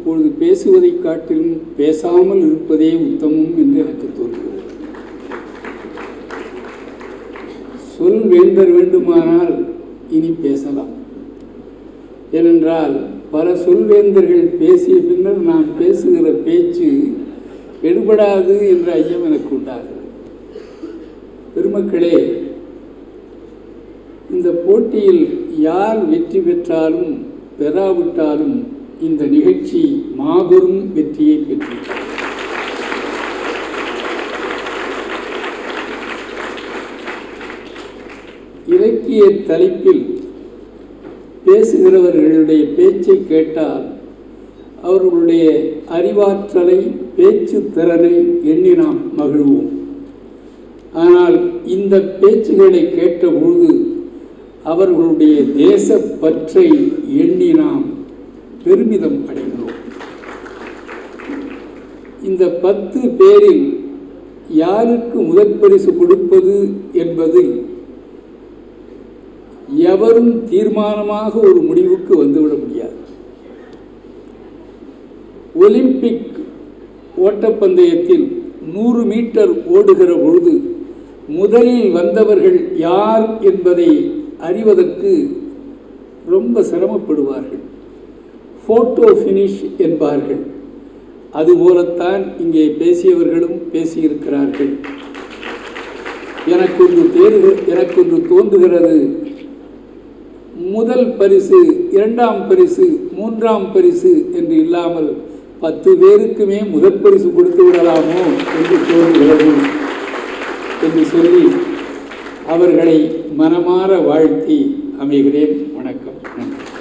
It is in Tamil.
இப்பொழுது பேசுவதைக் காட்டிலும் பேசாமல் இருப்பதே உத்தமம் என்று எனக்கு தோன்றுகிறது சொல் வேந்தர் வேண்டுமானால் இனி பேசலாம் ஏனென்றால் பல சொல்வேந்தர்கள் பேசிய பின்னர் நான் பேசுகிற பேச்சு எடுபடாது என்ற ஐயம் எனக்கு உண்டாகிறது பெருமக்களே இந்த போட்டியில் யார் வெற்றி பெற்றாலும் பெறாவிட்டாலும் இந்த நிகழ்ச்சி மாபெரும் வெற்றியை பெற்றது இலக்கிய தலைப்பில் பேசுகிறவர்களுடைய பேச்சை கேட்டால் அவர்களுடைய அறிவாற்றலை பேச்சு திறனை எண்ணி நாம் மகிழ்வோம் ஆனால் இந்த பேச்சுகளை கேட்டபொழுது அவர்களுடைய தேசப்பற்றை எண்ணி நாம் பெருமிதம் அடைகிறோம் இந்த பத்து பேரில் யாருக்கு முதற் பரிசு கொடுப்பது என்பதில் எவரும் தீர்மானமாக ஒரு முடிவுக்கு வந்துவிட முடியாது ஒலிம்பிக் ஓட்டப்பந்தயத்தில் நூறு மீட்டர் ஓடுகிற பொழுது முதலில் வந்தவர்கள் யார் என்பதை அறிவதற்கு ரொம்ப சிரமப்படுவார்கள் ஃபோட்டோ ஃபினிஷ் என்பார்கள் அதுபோலத்தான் இங்கே பேசியவர்களும் பேசியிருக்கிறார்கள் எனக்கொன்று தேர்வு எனக்கொன்று தோன்றுகிறது முதல் பரிசு இரண்டாம் பரிசு மூன்றாம் பரிசு என்று இல்லாமல் பத்து பேருக்குமே முதற் பரிசு கொடுத்து விடலாமோ என்று தோன்றுகிறது என்று சொல்லி அவர்களை மனமாற வாழ்த்தி அமைகிறேன் வணக்கம் நன்றி